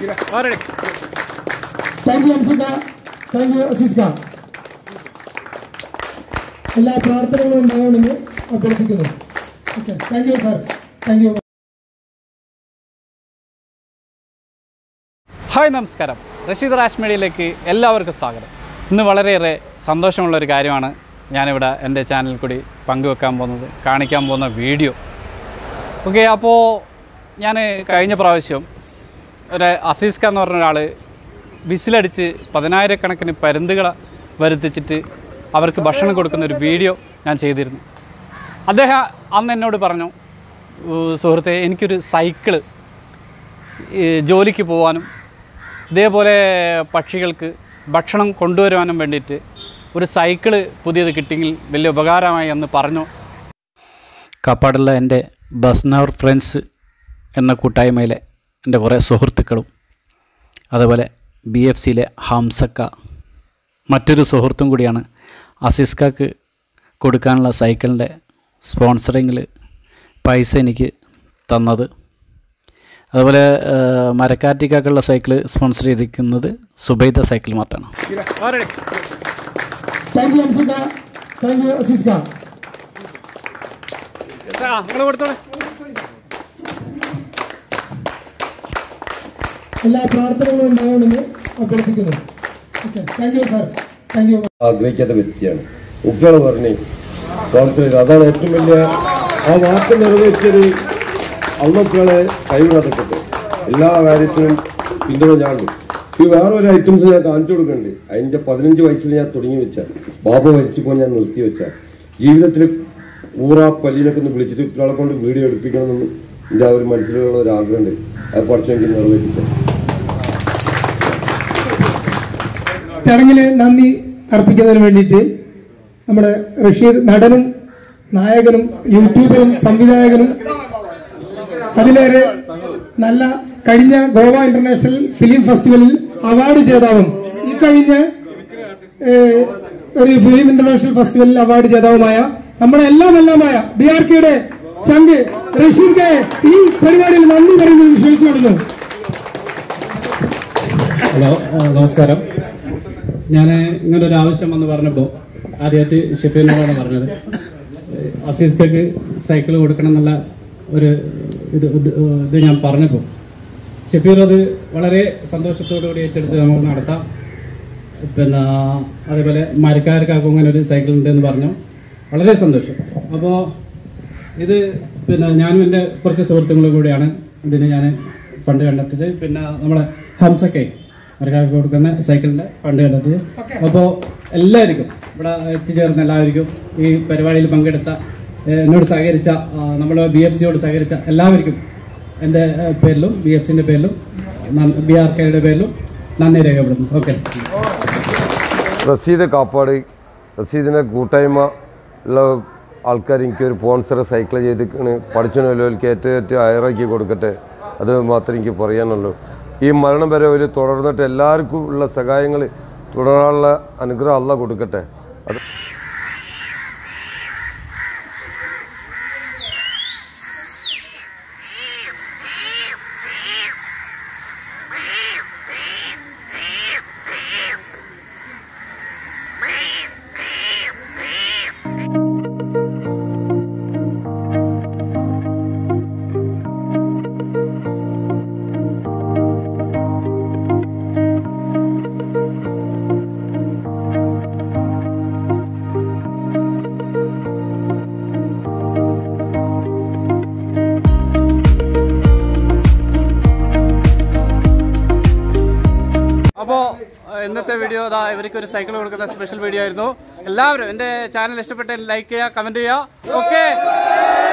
thank you അംസിക thank you അസീസ്ക എല്ലാ പ്രാർത്ഥനകളും ഉണ്ടാവണമെന്ന് അഭ്യർത്ഥിക്കുന്നു okay thank you sir thank you hi നമസ്കാരം റഷീദ് റാഷ് മീഡിയയിലേക്ക് എല്ലാവർക്കും സ്വാഗതം ഇന്ന് വളരെയേറെ സന്തോഷമുള്ളൊരു കാര്യമാണ് ഞാനിവിടെ എൻ്റെ ചാനലിൽ കൂടി പങ്കുവെക്കാൻ പോകുന്നത് കാണിക്കാൻ പോകുന്ന വീഡിയോ ഓക്കെ അപ്പോൾ ഞാൻ കഴിഞ്ഞ പ്രാവശ്യം ഒരു അസീസ്ക എന്ന് പറഞ്ഞ ഒരാൾ വിസിലടിച്ച് പതിനായിരക്കണക്കിന് പരുന്തുകളെ വരുത്തിച്ചിട്ട് അവർക്ക് ഭക്ഷണം കൊടുക്കുന്ന ഒരു വീഡിയോ ഞാൻ ചെയ്തിരുന്നു അദ്ദേഹം അന്ന് എന്നോട് പറഞ്ഞു "ഊ, സുഹൃത്തെ എനിക്കൊരു സൈക്കിള് ഈ ജോലിക്ക് പോകാനും ഇതേപോലെ പക്ഷികൾക്ക് ഭക്ഷണം കൊണ്ടുവരുവാനും വേണ്ടിയിട്ട് ഒരു സൈക്കിള് പുതിയത് കിട്ടിയെങ്കിൽ വലിയ ഉപകാരമായി എന്ന് പറഞ്ഞു കാപ്പാടുള്ള എൻ്റെ ബസ്നവർ ഫ്രണ്ട്സ് എന്ന കൂട്ടായ്മയിലെ എൻ്റെ കുറേ സുഹൃത്തുക്കളും അതുപോലെ ബി എഫ് സിയിലെ ഹംസക്ക മറ്റൊരു സുഹൃത്തും കൂടിയാണ് അസിസ്കക്ക് കൊടുക്കാനുള്ള സൈക്കിളിൻ്റെ സ്പോൺസറിങ്ങിൽ പൈസ എനിക്ക് തന്നത് അതുപോലെ മരക്കാറ്റിക്കാക്കുള്ള സൈക്കിൾ സ്പോൺസർ ചെയ്തിരിക്കുന്നത് സുബൈദ സൈക്കിൾ മാർട്ടാണ് താങ്ക് യു അംസിക താങ്ക് യു അസീസ്ക എല്ലാ പ്രാർത്ഥനകളും ഉണ്ടാവണമെന്ന് അഭ്യർത്ഥിക്കുന്നു okay thank you sir thank you ആഗ്രഹിക്കാത്ത വ്യക്തിയാണ് കുട്ടികൾ പറഞ്ഞു സ്പോൺസർ ചെയ്ത് അതാണ് ഏറ്റവും വലിയ ആ വാക്ക് നിറവേറ്റിയത് അള്ളക്കുകളെ കൈവിടാത്തപ്പെട്ടു എല്ലാ കാര്യത്തിനും പിന്തുണ ഞാനുണ്ട് ഈ വേറെ ഒരു ഐറ്റംസ് ഞാൻ കാണിച്ചു കൊടുക്കുന്നുണ്ട് അതിന്റെ പതിനഞ്ച് വയസ്സിൽ ഞാൻ തുടങ്ങി വെച്ച ബാബ മരിച്ചപ്പോൾ ഞാൻ നിർത്തി വെച്ച ജീവിതത്തിൽ ഊറ പല്ലിനൊക്കെ ഒന്ന് വിളിച്ചിട്ട് കുട്ടികളെ കൊണ്ട് വീഡിയോ എടുപ്പിക്കണമെന്ന് എൻ്റെ ആ ഒരു മനസ്സിലുള്ള ഒരു ആഗ്രഹമുണ്ട് അത് പഠിച്ചു എനിക്ക് നിറവേറ്റിച്ചു ചടങ്ങില് നന്ദി അർപ്പിക്കുന്നതിന് വേണ്ടിയിട്ട് നമ്മുടെ റഷീദ് നടനും നായകനും യൂട്യൂബറും സംവിധായകനും അതിലേറെ നല്ല കഴിഞ്ഞ ഗോവ ഇന്റർനാഷണൽ ഫിലിം ഫെസ്റ്റിവലിൽ അവാർഡ് ജേതാവും ഈ കഴിഞ്ഞ ഏഹ്, ഒരു ഫിലിം ഇന്റർനാഷണൽ ഫെസ്റ്റിവലിൽ അവാർഡ് ജേതാവുമായ നമ്മുടെ എല്ലാം എല്ലാമായ ബി ആർ കെയുടെ ചങ്ക് റഷീദ് കെ ഈ പരിപാടിയിൽ നന്ദി പറയുന്നത് ക്ഷണിച്ചു കൊടുക്കുന്നു ഹലോ ആ, നമസ്കാരം ഞാൻ ഇങ്ങനെ ഒരു ആവശ്യം വന്ന് പറഞ്ഞപ്പോൾ ആദ്യമായിട്ട് ഷെഫീലിനോടാണ് പറഞ്ഞത് ഏഹ് അസീസ്കക്ക് സൈക്കിൾ കൊടുക്കണം എന്നുള്ള ഒരു ഇത് ഇത് ഇത് ഞാൻ പറഞ്ഞപ്പോൾ ഷെഫീർ അത് വളരെ സന്തോഷത്തോടു കൂടി ഏറ്റെടുത്ത് നമുക്ക് നടത്താം പിന്നെ അതേപോലെ മരക്കാർക്കാക്കും അങ്ങനെ ഒരു സൈക്കിൾ ഉണ്ടെന്ന് പറഞ്ഞു വളരെ സന്തോഷം അപ്പോൾ ഇത് പിന്നെ ഞാനും എൻ്റെ കുറച്ച് സുഹൃത്തുക്കളും കൂടിയാണ് ഇതിന് ഞാൻ ഫണ്ട് കണ്ടെത്തിയത് പിന്നെ നമ്മളെ ഹംസക്കെ മരക്കാർക്ക് കൊടുക്കുന്ന സൈക്കിളിൻ്റെ ഫണ്ട് കണ്ടെത്തിയത് അപ്പോൾ എല്ലാവർക്കും ഇവിടെ എത്തിച്ചേർന്ന എല്ലാവർക്കും ഈ പരിപാടിയിൽ പങ്കെടുത്ത ഏഹ് എന്നോട് സഹകരിച്ച ആ, നമ്മുടെ ബി എഫ് സിയോട് സഹകരിച്ച എല്ലാവർക്കും എൻ്റെ ഏഹ് പേരിലും ബി എഫ് സിൻ്റെ പേരിലും ബി ആർ കെയുടെ പേരിലും നന്ദി രേഖപ്പെടുന്നു ഓക്കെ റസീദ് കാപ്പാട് റസീദിൻ്റെ കൂട്ടായ്മ ഉള്ള ആൾക്കാർ എനിക്കൊരു സ്പോൺസർ സൈക്കിൾ ചെയ്തിട്ട് പഠിച്ചനല്ലോ ഏറ്റവും ഏറ്റവും അയറാക്കി കൊടുക്കട്ടെ അത് മാത്രമേ എനിക്ക് പറയാനുള്ളൂ ഈ മരണം വരെ ഒരു തുടർന്നിട്ട് എല്ലാവർക്കും ഉള്ള സഹായങ്ങൾ തുടരാനുള്ള അനുഗ്രഹം അല്ല കൊടുക്കട്ടെ അത് അപ്പോൾ ഇന്നത്തെ വീഡിയോ ഇതാ ഇവർക്ക് ഒരു സൈക്കിൾ കൊടുക്കുന്ന സ്പെഷ്യൽ വീഡിയോ ആയിരുന്നു എല്ലാവരും എൻ്റെ ചാനൽ ഇഷ്ടപ്പെട്ട ലൈക്ക് ചെയ്യുക കമൻറ്റ് ചെയ്യുക ഓക്കെ